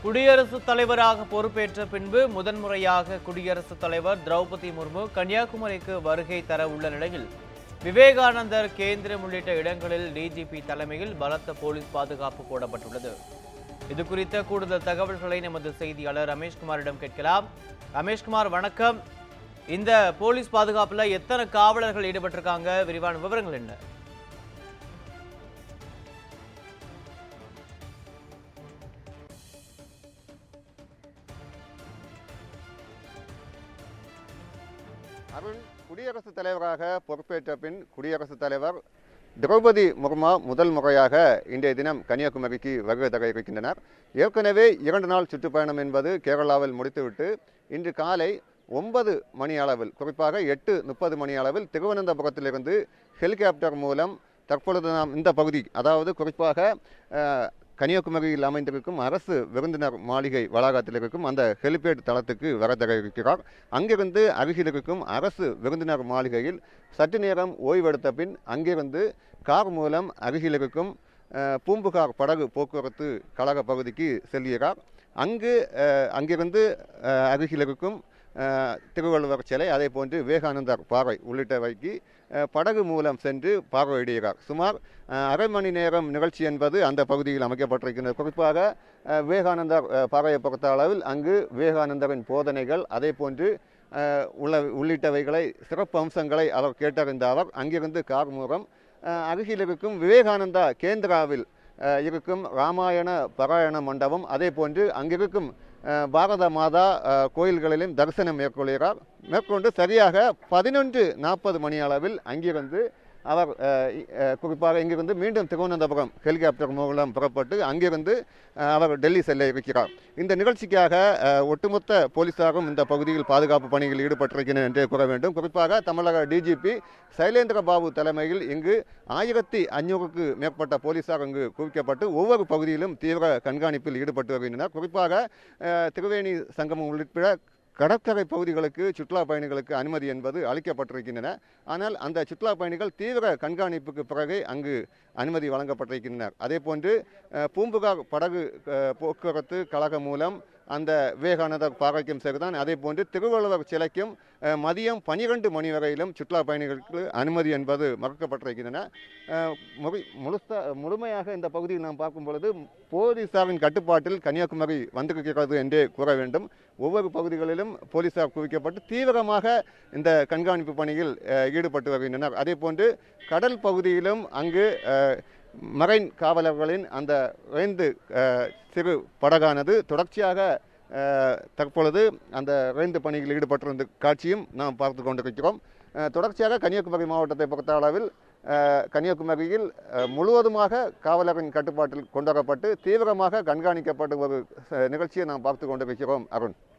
குடியரசுத் தலைவராக பொறுப்பேற்ற பின்பு முதன்முறையாக குடியரசுத் தலைவர் திரௌபதி முர்மு கன்னியாகுமரிக்கு வருகை தர உள்ள நிலையில் விவேகானந்தர் கேந்திரம் உள்ளிட்ட இடங்களில் டிஜிபி தலைமையில் பலத்த போலீஸ் பாதுகாப்பு போடப்பட்டுள்ளது இது குறித்த கூடுதல் தகவல்களை நமது செய்தியாளர் ரமேஷ்குமாரிடம் கேட்கலாம் ரமேஷ்குமார் வணக்கம் இந்த போலீஸ் பாதுகாப்புல எத்தனை காவலர்கள் ஈடுபட்டிருக்காங்க விரிவான விவரங்கள் என்ன அருண் குடியரசுத் தலைவராக பொறுப்பேற்ற பின் குடியரசுத் தலைவர் திரௌபதி முர்மு முதல் முறையாக இன்றைய தினம் கன்னியாகுமரிக்கு வருகை தர இருக்கின்றனர் ஏற்கனவே இரண்டு நாள் சுற்றுப்பயணம் என்பது கேரளாவில் முடித்துவிட்டு இன்று காலை ஒன்பது மணி அளவில் குறிப்பாக எட்டு முப்பது மணி அளவில் திருவனந்தபுரத்திலிருந்து ஹெலிகாப்டர் மூலம் தற்பொழுது நாம் இந்த பகுதி அதாவது குறிப்பாக அஹ், கன்னியாகுமரியில் அமைந்திருக்கும் அரசு விருந்தினர் மாளிகை வளாகத்தில் இருக்கும் அந்த ஹெலிபேட் தளத்துக்கு வரதர இருக்கிறார் அங்கிருந்து அருகில் இருக்கும் அரசு விருந்தினர் மாளிகையில் சற்று நேரம் ஓய்வெடுத்த பின் அங்கிருந்து கார் மூலம் அருகில் இருக்கும் அஹ், பூம்புகார் படகு போக்குவரத்து கழக பகுதிக்கு செல்கிறார் அங்கு அஹ், அங்கிருந்து அஹ், அருகில் இருக்கும் அஹ், திருவள்ளுவர் சிலை அதே போன்று விவேகானந்தர் பாறை உள்ளிட்டவைக்கு அஹ், படகு மூலம் சென்று பார்வையிடுகிறார் சுமார் அஹ், அரை மணி நேரம் நிகழ்ச்சி என்பது அந்த பகுதியில் அமைக்கப்பட்டிருக்கிறது குறிப்பாக அஹ், விவேகானந்தர் அஹ், பாறையை பொறுத்த அளவில் அங்கு விவேகானந்தரின் போதனைகள் அதே போன்று அஹ், உள்ள உள்ளிட்டவைகளை சிறப்பு அம்சங்களை அவர் கேட்டறிந்த அவர் அங்கிருந்து கார் மூலம் அஹ், அருகில் இருக்கும் விவேகானந்தா கேந்திராவில் அஹ், இருக்கும் ராமாயண பாராயண மண்டபம் அதே போன்று அங்கிருக்கும் அஹ், பாரத மாதா அஹ், கோயில்களிலும் தரிசனம் மேற்கொள்கிறார் மேற்கொண்டு சரியாக பதினொன்று நாற்பது மணி அளவில் அங்கிருந்து அவர் அஹ், இ- அஹ், குறிப்பாக இங்கிருந்து மீண்டும் திருவனந்தபுரம் ஹெலிகாப்டர் மூலம் புறப்பட்டு அங்கிருந்து அஹ், அவர் டெல்லி செல்ல இருக்கிறார் இந்த நிகழ்ச்சிக்காக அஹ், ஒட்டுமொத்த போலீசாரும் இந்த பகுதியில் பாதுகாப்பு பணியில் ஈடுபட்டிருக்கிறனர் என்றே கூற வேண்டும் குறிப்பாக தமிழக டிஜிபி சைலேந்திர பாபு தலைமையில் இங்கு ஆயிரத்தி ஐநூறுக்கு மேற்பட்ட போலீசார் இங்கு குவிக்கப்பட்டு ஒவ்வொரு பகுதியிலும் தீவிர கண்காணிப்பில் ஈடுபட்டு வருகின்றனர் குறிப்பாக அஹ், திருவேணி சங்கமம் உள்ளிட்ட கடற்கரை பகுதிகளுக்கு சுற்றுலா பயணிகளுக்கு அனுமதி என்பது அளிக்கப்பட்டிருக்கின்றன ஆனால் அந்த சுற்றுலா பயணிகள் தீவிர கண்காணிப்புக்கு பிறகு அங்கு அனுமதி வழங்கப்பட்டிருக்கின்றனர் அதே போன்று அஹ், பூம்புகார் படகு அஹ், போக்குவரத்து கழகம் மூலம் அந்த விவேகானந்தர் பாறைக்கும் சரிதான் அதே போன்று திருவள்ளுவர் சிலைக்கும் அஹ், மதியம் பனிரெண்டு மணி வரையிலும் சுற்றுலா பயணிகளுக்கு அனுமதி என்பது மறுக்கப்பட்டிருக்கின்றன அஹ், முழு முழுசா முழுமையாக இந்த பகுதியில் நாம் பார்க்கும் பொழுது போலீசாரின் கட்டுப்பாட்டில் கன்னியாகுமரி வந்திருக்கிறது என்றே கூற வேண்டும் ஒவ்வொரு பகுதிகளிலும் போலீசார் குவிக்கப்பட்டு தீவிரமாக இந்த கண்காணிப்பு பணியில் அஹ், ஈடுபட்டு வருகின்றனர் அதே போன்று கடல் பகுதியிலும் அங்கு அஹ், மரைன் காவலர்களின் அந்த ரைந்து அஹ், சிறு படகானது தொடர்ச்சியாக அஹ், தற்பொழுது அந்த ரைந்து பணியில் ஈடுபட்டிருந்த காட்சியும் நாம் பார்த்து கொண்டிருக்கிறோம் அஹ், தொடர்ச்சியாக கன்னியாகுமரி மாவட்டத்தை பொறுத்த அளவில் அஹ், கன்னியாகுமரியில் அஹ், முழுவதுமாக காவலரின் கட்டுப்பாட்டில் கொண்டு வரப்பட்டு தீவிரமாக கண்காணிக்கப்பட்ட ஒரு அஹ், நிகழ்ச்சியை நாம் பார்த்து கொண்டிருக்கிறோம் அருண்